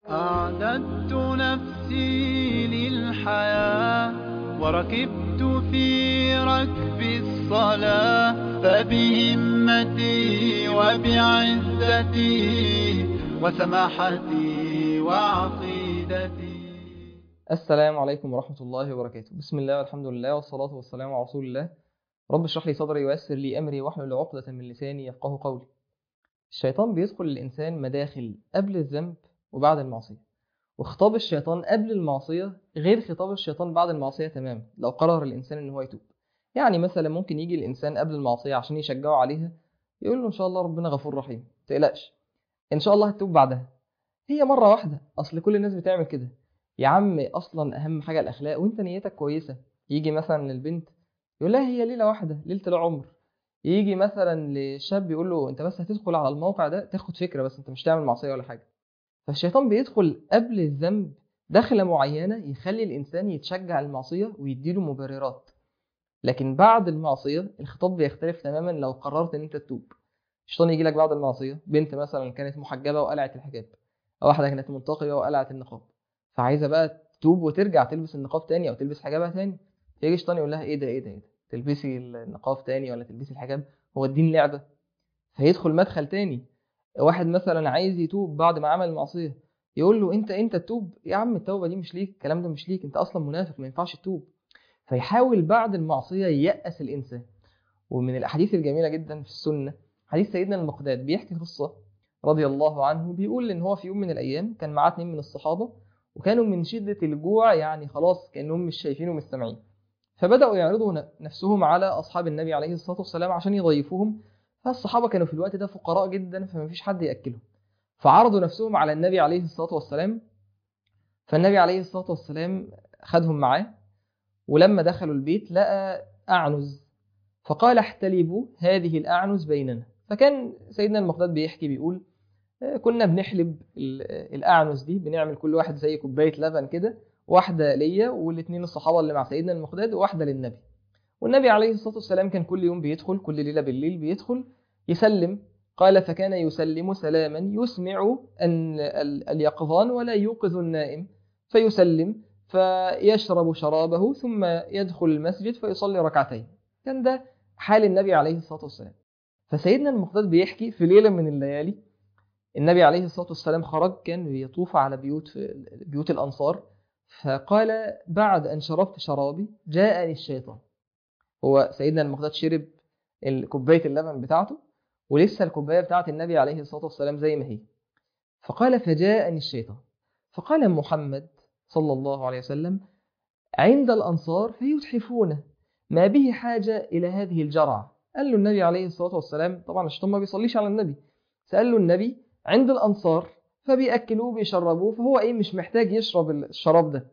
أعددت نفسي للحياة وركبت في ركب الصلاة فبهمتي وبعزتي وسماحتي وعقيدتي السلام عليكم ورحمة الله وبركاته بسم الله والحمد لله والصلاة والسلام على رسول الله رب اشرح لي صدري ويسر لي أمري واحلل عقدة من لساني يفقه قولي الشيطان بيدخل الإنسان مداخل قبل الذنب وبعد المعصية وخطاب الشيطان قبل المعصية غير خطاب الشيطان بعد المعصية تماما لو قرر الإنسان إن هو يتوب يعني مثلا ممكن يجي الإنسان قبل المعصية عشان يشجعه عليها يقول له إن شاء الله ربنا غفور رحيم تقلقش إن شاء الله هتتوب بعدها هي مرة واحدة أصل كل الناس بتعمل كده يا عم أصلا أهم حاجة الأخلاق وأنت نيتك كويسة يجي مثلا للبنت يقول لها هي ليلة واحدة ليلة العمر يجي مثلا لشاب يقول له انت بس هتدخل على الموقع ده تاخد فكره بس انت مش تعمل معصيه ولا حاجه فالشيطان بيدخل قبل الذنب دخله معينه يخلي الانسان يتشجع المعصيه ويديله مبررات لكن بعد المعصيه الخطاب بيختلف تماما لو قررت ان انت تتوب الشيطان يجي لك بعد المعصيه بنت مثلا كانت محجبه وقلعت الحجاب او واحده كانت منتقبه وقلعت النقاب فعايزه بقى تتوب وترجع تلبس النقاب تاني او تلبس حجابها تاني فيجي الشيطان يقول لها ايه ده ايه ده ايه ده تلبسي النقاب تاني ولا تلبسي الحجاب هو الدين لعبه فيدخل مدخل تاني واحد مثلا عايز يتوب بعد ما عمل المعصيه يقول له انت انت تتوب يا عم التوبه دي مش ليك الكلام ده مش ليك انت اصلا منافق ما ينفعش تتوب فيحاول بعد المعصيه ييأس الانسان ومن الاحاديث الجميله جدا في السنه حديث سيدنا المقداد بيحكي قصه رضي الله عنه بيقول ان هو في يوم من الايام كان معاه اتنين من الصحابه وكانوا من شده الجوع يعني خلاص كانهم مش شايفين ومش سامعين فبدأوا يعرضوا نفسهم على أصحاب النبي عليه الصلاة والسلام عشان يضيفوهم فالصحابة كانوا في الوقت ده فقراء جدا فما فيش حد يأكلهم فعرضوا نفسهم على النبي عليه الصلاة والسلام فالنبي عليه الصلاة والسلام خدهم معاه ولما دخلوا البيت لقى أعنز فقال احتلبوا هذه الأعنز بيننا فكان سيدنا المقداد بيحكي بيقول كنا بنحلب الأعنز دي بنعمل كل واحد زي كوباية لبن كده واحدة ليا والاثنين الصحابة اللي مع سيدنا المقداد وواحدة للنبي والنبي عليه الصلاة والسلام كان كل يوم بيدخل كل ليلة بالليل بيدخل يسلم قال فكان يسلم سلاما يسمع أن اليقظان ولا يوقظ النائم فيسلم فيشرب شرابه ثم يدخل المسجد فيصلي ركعتين كان ده حال النبي عليه الصلاة والسلام فسيدنا المقداد بيحكي في ليلة من الليالي النبي عليه الصلاة والسلام خرج كان بيطوف على بيوت في بيوت الأنصار فقال بعد أن شربت شرابي جاءني الشيطان هو سيدنا المقداد شرب كوباية اللبن بتاعته ولسه الكوباية بتاعت النبي عليه الصلاة والسلام زي ما هي فقال فجاءني الشيطان فقال محمد صلى الله عليه وسلم عند الأنصار فيتحفون ما به حاجة إلى هذه الجرعة قال له النبي عليه الصلاة والسلام طبعا الشيطان ما بيصليش على النبي سأل له النبي عند الأنصار فبيأكلوه بيشربوه فهو ايه مش محتاج يشرب الشراب ده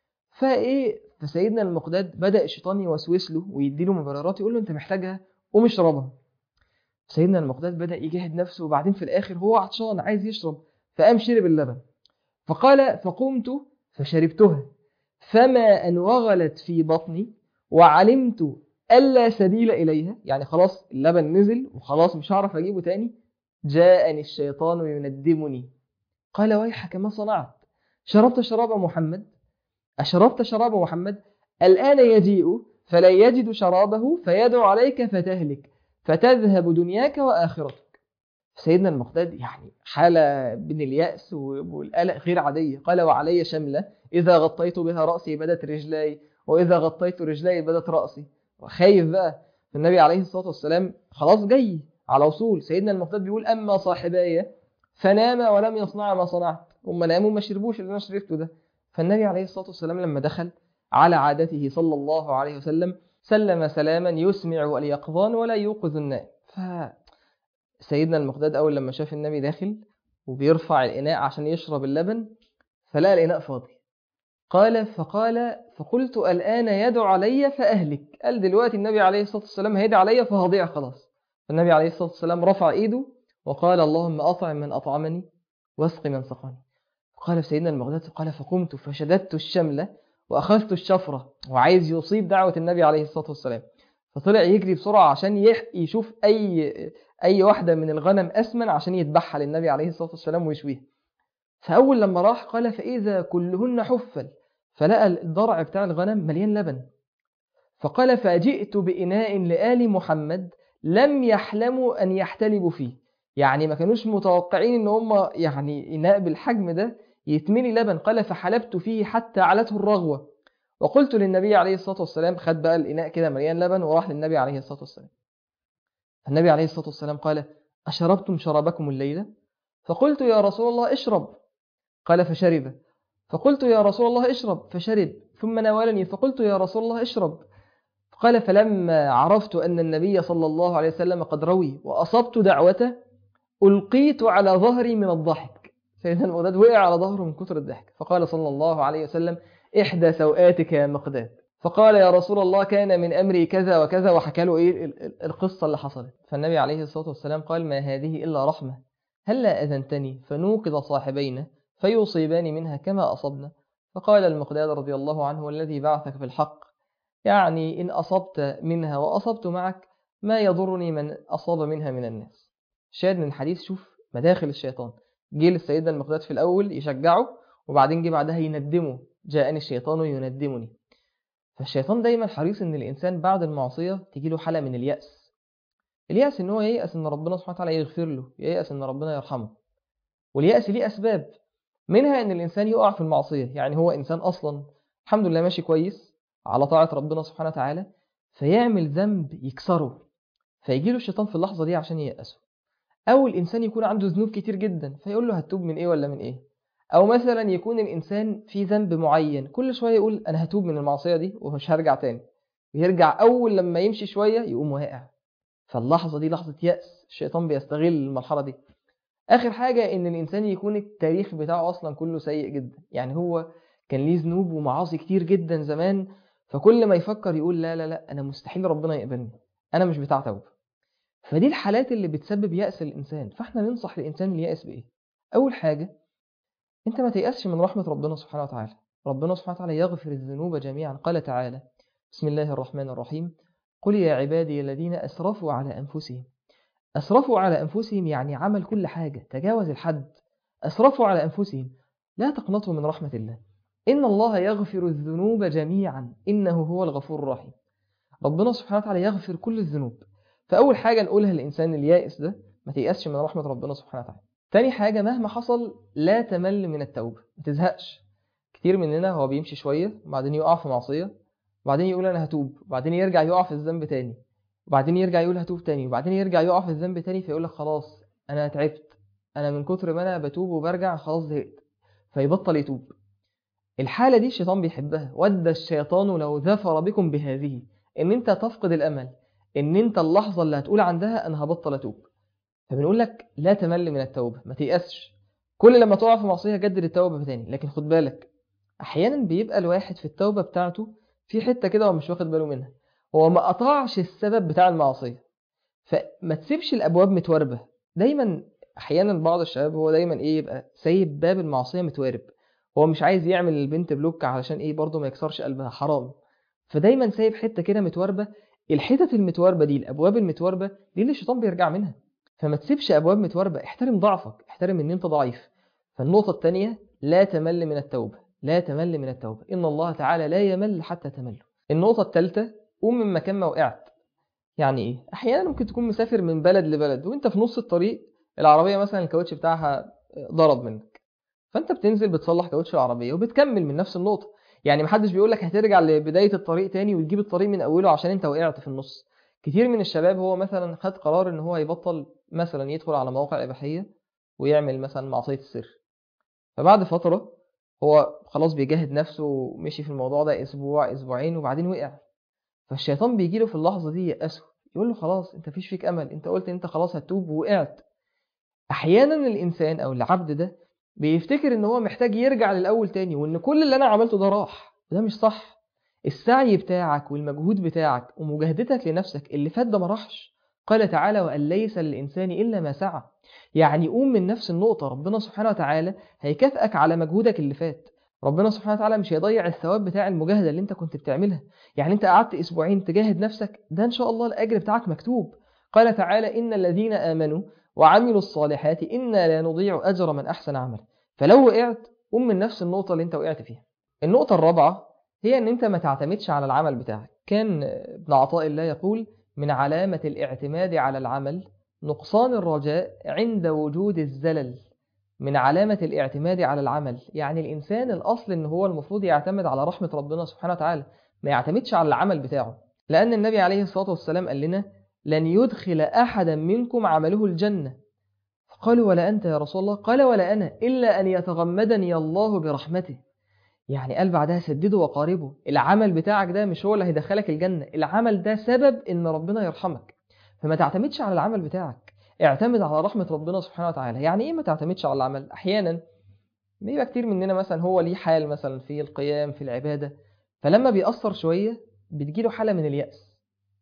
فايه فسيدنا المقداد بدأ الشيطان يوسوس له ويديله مبررات يقول له انت محتاجها قوم اشربها سيدنا المقداد بدأ يجاهد نفسه وبعدين في الآخر هو عطشان عايز يشرب فقام شرب اللبن فقال فقمت فشربتها فما أن وغلت في بطني وعلمت ألا سبيل إليها يعني خلاص اللبن نزل وخلاص مش هعرف أجيبه تاني جاءني الشيطان يندمني قال ويحك ما صنعت شربت شراب محمد أشربت شراب محمد الآن يجيء فلا يجد شرابه فيدعو عليك فتهلك فتذهب دنياك وآخرتك سيدنا المقداد يعني حالة من اليأس والقلق غير عادية قال وعلي شملة إذا غطيت بها رأسي بدت رجلاي وإذا غطيت رجلاي بدت رأسي وخايف بقى النبي عليه الصلاة والسلام خلاص جاي على وصول سيدنا المقداد بيقول أما صاحباي فنام ولم يصنع ما صنعت هم ناموا ما شربوش اللي انا شربته ده فالنبي عليه الصلاه والسلام لما دخل على عادته صلى الله عليه وسلم سلم سلاما يسمع اليقظان ولا يوقظ النائم ف سيدنا المقداد اول لما شاف النبي داخل وبيرفع الاناء عشان يشرب اللبن فلقى الاناء فاضي قال فقال فقلت الان يدعو علي فاهلك قال دلوقتي النبي عليه الصلاه والسلام هيدعي عليا فهضيع خلاص فالنبي عليه الصلاه والسلام رفع ايده وقال اللهم أطعم من أطعمني واسق من سقاني قال سيدنا المقداد قال فقمت فشددت الشملة وأخذت الشفرة وعايز يصيب دعوة النبي عليه الصلاة والسلام فطلع يجري بسرعة عشان يح... يشوف أي أي واحدة من الغنم أسمن عشان يذبحها للنبي عليه الصلاة والسلام ويشويها فأول لما راح قال فإذا كلهن حفل فلقى الضرع بتاع الغنم مليان لبن فقال فجئت بإناء لآل محمد لم يحلموا أن يحتلبوا فيه يعني ما كانوش متوقعين ان هم يعني إناء بالحجم ده يتملي لبن قال فحلبت فيه حتى علته الرغوة وقلت للنبي عليه الصلاة والسلام خد بقى الإناء كده مليان لبن وراح للنبي عليه الصلاة والسلام النبي عليه الصلاة والسلام قال أشربتم شرابكم الليلة فقلت يا رسول الله اشرب قال فشرب فقلت يا رسول الله اشرب فشرب ثم ناولني فقلت يا رسول الله اشرب قال فلما عرفت أن النبي صلى الله عليه وسلم قد روي وأصبت دعوته ألقيت على ظهري من الضحك سيدنا المقداد وقع على ظهره من كثر الضحك فقال صلى الله عليه وسلم إحدى سوآتك يا مقداد فقال يا رسول الله كان من أمري كذا وكذا وحكى له إيه القصة اللي حصلت فالنبي عليه الصلاة والسلام قال ما هذه إلا رحمة هلا أذنتني فنوقظ صاحبين فيصيبان منها كما أصبنا فقال المقداد رضي الله عنه والذي بعثك في الحق يعني إن أصبت منها وأصبت معك ما يضرني من أصاب منها من الناس شاهد من الحديث شوف مداخل الشيطان جه للسيدة المقداد في الأول يشجعه وبعدين جه بعدها يندمه جاءني الشيطان يندمني فالشيطان دايما حريص ان الانسان بعد المعصيه تجي له حاله من الياس الياس ان هو ييأس ان ربنا سبحانه وتعالى يغفر له ييأس ان ربنا يرحمه واليأس ليه اسباب منها ان الانسان يقع في المعصيه يعني هو انسان اصلا الحمد لله ماشي كويس على طاعه ربنا سبحانه وتعالى فيعمل ذنب يكسره فيجي له الشيطان في اللحظه دي عشان ييأسه او الانسان يكون عنده ذنوب كتير جدا فيقول له هتوب من ايه ولا من ايه او مثلا يكون الانسان في ذنب معين كل شويه يقول انا هتوب من المعصيه دي ومش هرجع تاني ويرجع اول لما يمشي شويه يقوم واقع فاللحظه دي لحظه يأس الشيطان بيستغل المرحله دي اخر حاجه ان الانسان يكون التاريخ بتاعه اصلا كله سيء جدا يعني هو كان ليه ذنوب ومعاصي كتير جدا زمان فكل ما يفكر يقول لا لا لا انا مستحيل ربنا يقبلني انا مش بتاع توبه فدي الحالات اللي بتسبب يأس الانسان فاحنا ننصح الانسان اليأس بايه اول حاجه انت ما تيأسش من رحمة ربنا سبحانه وتعالى ربنا سبحانه وتعالى يغفر الذنوب جميعا قال تعالى بسم الله الرحمن الرحيم قل يا عبادي الذين أسرفوا على أنفسهم أسرفوا على أنفسهم يعني عمل كل حاجة تجاوز الحد أسرفوا على أنفسهم لا تقنطوا من رحمة الله إن الله يغفر الذنوب جميعا إنه هو الغفور الرحيم ربنا سبحانه وتعالى يغفر كل الذنوب فأول حاجة نقولها للإنسان اليائس ده ما تيأسش من رحمة ربنا سبحانه وتعالى تاني حاجة مهما حصل لا تمل من التوبة ما تزهقش كتير مننا هو بيمشي شوية وبعدين يقع في معصية وبعدين يقول أنا هتوب وبعدين يرجع يقع في الذنب تاني وبعدين يرجع يقول هتوب تاني وبعدين يرجع يقع في الذنب تاني فيقول لك خلاص أنا تعبت أنا من كتر ما أنا بتوب وبرجع خلاص زهقت فيبطل يتوب الحالة دي الشيطان بيحبها ود الشيطان لو ظفر بكم بهذه إن أنت تفقد الأمل إن أنت اللحظة اللي هتقول عندها أنا هبطل أتوب فبنقول لك لا تمل من التوبة ما تيأسش كل لما تقع في معصية جدد التوبة تاني لكن خد بالك أحيانا بيبقى الواحد في التوبة بتاعته في حتة كده هو مش واخد باله منها هو ما قطعش السبب بتاع المعصية فما تسيبش الأبواب متواربة دايما أحيانا بعض الشباب هو دايما إيه يبقى سايب باب المعصية متوارب هو مش عايز يعمل البنت بلوك علشان إيه برضه ما يكسرش قلبها حرام فدايما سايب حتة كده متواربة الحتت المتواربة دي الأبواب المتواربة دي اللي الشيطان بيرجع منها فما تسيبش ابواب متواربه احترم ضعفك احترم ان انت ضعيف فالنقطه الثانيه لا تمل من التوبه لا تمل من التوبه ان الله تعالى لا يمل حتى تمل النقطه الثالثه قوم من مكان ما وقعت يعني ايه احيانا ممكن تكون مسافر من بلد لبلد وانت في نص الطريق العربيه مثلا الكاوتش بتاعها ضرب منك فانت بتنزل بتصلح كاوتش العربيه وبتكمل من نفس النقطه يعني محدش بيقول لك هترجع لبدايه الطريق تاني وتجيب الطريق من اوله عشان انت وقعت في النص كتير من الشباب هو مثلا خد قرار ان هو يبطل مثلا يدخل على مواقع إباحية ويعمل مثلا معصية السر فبعد فترة هو خلاص بيجاهد نفسه ومشي في الموضوع ده أسبوع أسبوعين وبعدين وقع فالشيطان بيجي له في اللحظة دي يأسه يقول له خلاص انت فيش فيك أمل انت قلت انت خلاص هتوب ووقعت أحيانا الإنسان أو العبد ده بيفتكر ان هو محتاج يرجع للأول تاني وان كل اللي أنا عملته ده راح وده مش صح السعي بتاعك والمجهود بتاعك ومجاهدتك لنفسك اللي فات ده ما راحش قال تعالى وأن ليس للإنسان إلا ما سعى يعني قوم من نفس النقطة ربنا سبحانه وتعالى هيكافئك على مجهودك اللي فات ربنا سبحانه وتعالى مش هيضيع الثواب بتاع المجاهدة اللي انت كنت بتعملها يعني انت قعدت اسبوعين تجاهد نفسك ده ان شاء الله الاجر بتاعك مكتوب قال تعالى ان الذين امنوا وعملوا الصالحات انا لا نضيع اجر من احسن عمل فلو وقعت قوم من نفس النقطة اللي انت وقعت فيها النقطة الرابعة هي ان انت ما تعتمدش على العمل بتاعك كان ابن عطاء الله يقول من علامة الاعتماد على العمل نقصان الرجاء عند وجود الزلل من علامة الاعتماد على العمل يعني الإنسان الأصل إن هو المفروض يعتمد على رحمة ربنا سبحانه وتعالى ما يعتمدش على العمل بتاعه لأن النبي عليه الصلاة والسلام قال لنا لن يدخل أحدا منكم عمله الجنة فقالوا ولا أنت يا رسول الله قال ولا أنا إلا أن يتغمدني الله برحمته يعني قال بعدها سدده وقاربه العمل بتاعك ده مش هو اللي هيدخلك الجنة العمل ده سبب إن ربنا يرحمك فما تعتمدش على العمل بتاعك اعتمد على رحمة ربنا سبحانه وتعالى يعني ايه ما تعتمدش على العمل احيانا بيبقى كتير مننا مثلا هو ليه حال مثلا في القيام في العبادة فلما بيأثر شوية بتجيله حالة من اليأس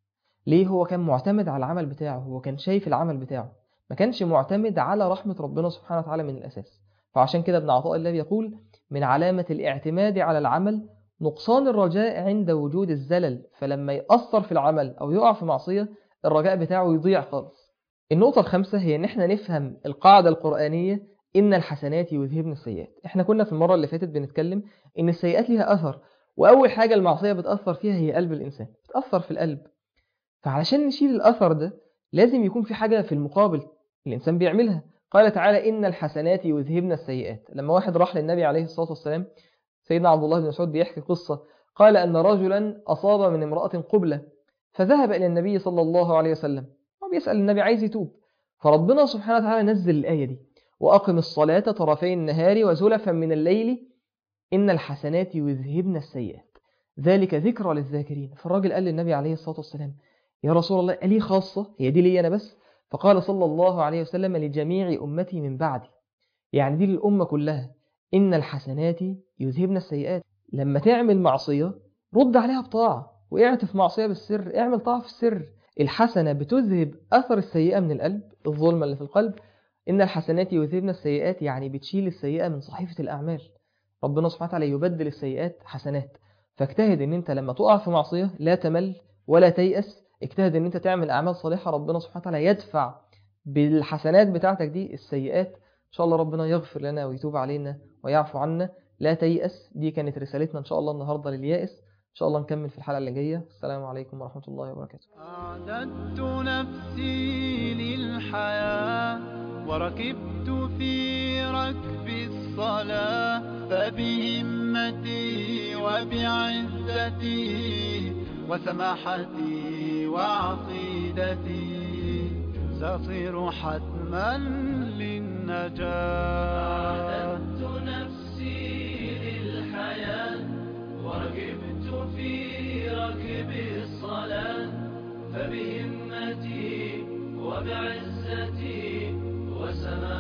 ليه هو كان معتمد على العمل بتاعه هو كان شايف العمل بتاعه ما كانش معتمد على رحمة ربنا سبحانه وتعالى من الأساس فعشان كده ابن عطاء الله بيقول من علامة الاعتماد على العمل نقصان الرجاء عند وجود الزلل فلما يأثر في العمل أو يقع في معصية الرجاء بتاعه يضيع خالص النقطة الخامسة هي إن إحنا نفهم القاعدة القرآنية إن الحسنات يذهبن السيئات إحنا كنا في المرة اللي فاتت بنتكلم إن السيئات ليها أثر وأول حاجة المعصية بتأثر فيها هي قلب الإنسان بتأثر في القلب فعلشان نشيل الأثر ده لازم يكون في حاجة في المقابل الإنسان بيعملها قال تعالى إن الحسنات يذهبن السيئات لما واحد راح للنبي عليه الصلاة والسلام سيدنا عبد الله بن مسعود بيحكي قصة قال أن رجلا أصاب من امرأة قبلة فذهب إلى النبي صلى الله عليه وسلم وبيسأل النبي عايز يتوب فربنا سبحانه وتعالى نزل الآية دي وأقم الصلاة طرفي النهار وزلفا من الليل إن الحسنات يذهبن السيئات ذلك ذكرى للذاكرين فالراجل قال للنبي عليه الصلاة والسلام يا رسول الله ألي خاصة هي دي لي أنا بس فقال صلى الله عليه وسلم لجميع أمتي من بعدي يعني دي للأمة كلها إن الحسنات يذهبن السيئات لما تعمل معصية رد عليها بطاعة وقعت في معصية بالسر اعمل طاعة في السر الحسنة بتذهب أثر السيئة من القلب الظلمة اللي في القلب إن الحسنات يذهبن السيئات يعني بتشيل السيئة من صحيفة الأعمال ربنا سبحانه وتعالى يبدل السيئات حسنات فاجتهد ان انت لما تقع في معصية لا تمل ولا تيأس اجتهد ان انت تعمل اعمال صالحة ربنا سبحانه وتعالى يدفع بالحسنات بتاعتك دي السيئات ان شاء الله ربنا يغفر لنا ويتوب علينا ويعفو عنا لا تيأس دي كانت رسالتنا ان شاء الله النهاردة لليائس ان شاء الله نكمل في الحلقة اللي جاية السلام عليكم ورحمة الله وبركاته أعددت نفسي للحياة وركبت في ركب الصلاة فبهمتي وبعزتي وسماحتي وعقيدتي سأصير حتما للنجاة أعددت نفسي للحياة وركبت في ركب الصلاة فبهمتي وبعزتي وسماحتي